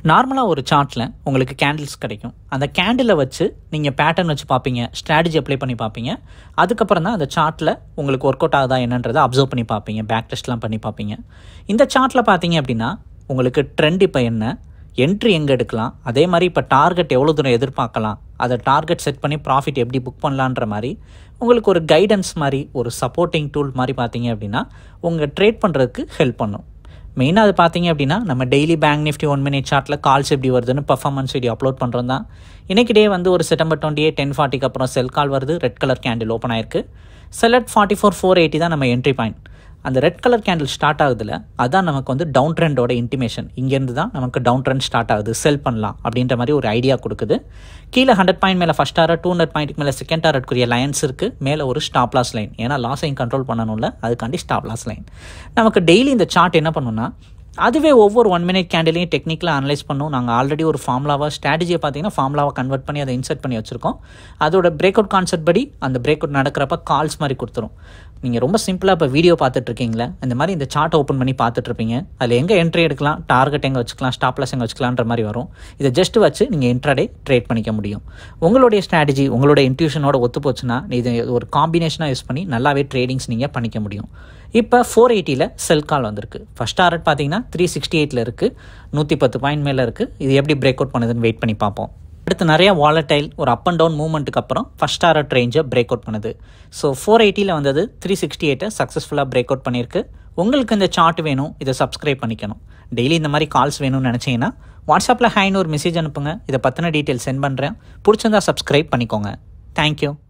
நார்மலாக ஒரு சார்ட்டில் உங்களுக்கு கேண்டில்ஸ் கிடைக்கும் அந்த கேண்டிலை வச்சு நீங்கள் பேட்டர்ன் வச்சு பார்ப்பீங்க ஸ்ட்ராட்டஜி அப்ளை பண்ணி பார்ப்பீங்க அதுக்கப்புறம் தான் அந்த சார்ட்டில் உங்களுக்கு ஒர்க் அவுட் ஆகுதா என்னன்றதை அப்சர்வ் பண்ணி பார்ப்பீங்க பேக் டெஸ்ட்லாம் பண்ணி பார்ப்பீங்க இந்த சார்ட்டில் பார்த்தீங்க அப்படின்னா உங்களுக்கு ட்ரெண்ட் இப்போ என்ன என்ட்ரி எங்கே எடுக்கலாம் அதே மாதிரி இப்போ டார்கெட் எவ்வளோ தூரம் எதிர்பார்க்கலாம் அதை டார்கெட் செட் பண்ணி ப்ராஃபிட் எப்படி புக் பண்ணலான்ற மாதிரி உங்களுக்கு ஒரு கைடன்ஸ் மாதிரி ஒரு சப்போர்ட்டிங் டூல் மாதிரி பார்த்தீங்க அப்படின்னா உங்கள் ட்ரேட் பண்ணுறதுக்கு ஹெல்ப் பண்ணும் மெயினாக அது பார்த்தீங்க அப்படின்னா நம்ம daily bank Nifty one minute சார்ட்டில் கால்ஸ் எப்படி வருதுன்னு பர்ஃபார்மன்ஸ் வீடியோ அப்லோட் பண்ணுறோம் தான் இன்றைக்கி டே வந்து ஒரு செப்டம்பர் டுவெண்ட்டி எயிட் டென் ஃபார்ட்டிக்கு அப்புறம் செல் கால் வருது ரெட் கலர் கேண்டில் ஓப்பன் ஆயிருக்கு செலட் ஃபார்ட்டி ஃபோர் ஃபோர் எயிட்டி தான் நம்ம என்ட்ரி பாயிண்ட் அந்த ரெட் கலர் கேண்டில் ஸ்டார்ட் ஆகுதுல அதான் நமக்கு வந்து டவுன் ட்ரெண்டோட இன்டிமேஷன் இங்கேருந்து தான் நமக்கு டவுன் ட்ரெண்ட் ஸ்டார்ட் ஆகுது செல் பண்ணலாம் அப்படின்ற மாதிரி ஒரு ஐடியா கொடுக்குது கீழே ஹண்ட்ரட் பாயிண்ட் மேலே first target two hundred point மேலே செகண்ட் டாரட்க்குரிய லைன்ஸ் இருக்குது மேலே ஒரு ஸ்டாப் லாஸ் லைன் ஏன்னா லாஸையும் கண்ட்ரோல் பண்ணணும்ல அதுக்காண்டி ஸ்டாப் லாஸ் லைன் நமக்கு டெய்லி இந்த சார்ட் என்ன பண்ணுன்னா அதுவே ஒவ்வொரு ஒன் மினிட் கேண்டிலையும் டெக்னிக்கலாக அனலைஸ் பண்ணும் நாங்கள் ஆல்ரெடி ஒரு ஃபார்முலாவாக ஸ்ட்ராட்டஜியை பார்த்தீங்கன்னா ஃபார்முலாவை கன்வெர்ட் பண்ணி அதை இன்சர்ட் பண்ணி வச்சுருக்கோம் அதோட பிரேக் அவுட் கான்செப்ட் படி அந்த பிரேக் அவுட் நடக்கிறப்ப கால்ஸ் மாதிரி கொடுத்துரும் நீங்கள் ரொம்ப சிம்பிளாக இப்போ வீடியோ பார்த்துட்டு இருக்கீங்களா இந்த மாதிரி இந்த சார்ட் ஓப்பன் பண்ணி பார்த்துட்டு இருப்பீங்க அதில் எங்கே என்ட்ரி எடுக்கலாம் டார்கெட் எங்கே வச்சுக்கலாம் ஸ்டாப் லாஸ் எங்கே வச்சுக்கலான்ற மாதிரி வரும் இதை ஜஸ்ட் வச்சு நீங்கள் இன்ட்ராடே ட்ரேட் பண்ணிக்க முடியும் உங்களுடைய ஸ்ட்ராட்டஜி உங்களோட இன்ட்யூஷனோட ஒத்து போச்சுன்னா இது ஒரு காம்பினேஷனாக யூஸ் பண்ணி நல்லாவே ட்ரேடிங்ஸ் நீங்கள் பண்ணிக்க முடியும் இப்போ ஃபோர் எயிட்டியில் செல் கால் வந்திருக்கு ஃபஸ்ட் டாரட் பார்த்தீங்கன்னா த்ரீ சிக்ஸ்டி எயிட்டில் இருக்குது நூற்றி பத்து பாயிண்ட் மேலே இருக்குது இது எப்படி பிரேக் அவுட் பண்ணுதுன்னு வெயிட் பண்ணி பார்ப்போம் அடுத்து நிறைய வாலடைல் ஒரு அப் அண்ட் டவுன் மூவ்மெண்ட்டுக்கு அப்புறம் ஃபஸ்ட் டாரட் ரேஞ்சை பிரேக் அவுட் பண்ணுது ஸோ ஃபோர் எயிட்டியில் வந்தது த்ரீ சிக்ஸ்டி எயிட்டை சக்ஸஸ்ஃபுல்லாக பிரேக் அவுட் பண்ணியிருக்கு உங்களுக்கு இந்த சார்ட் வேணும் இதை சப்ஸ்கிரைப் பண்ணிக்கணும் டெய்லி இந்த மாதிரி கால்ஸ் வேணும்னு நினச்சிங்கன்னா வாட்ஸ்அப்பில் ஹைன்னு ஒரு மெசேஜ் அனுப்புங்க இதை பற்றின டீட்டெயில் சென்ட் பண்ணுறேன் பிடிச்சிருந்தா சப்ஸ்கிரைப் பண்ணிக்கோங்க தேங்க்யூ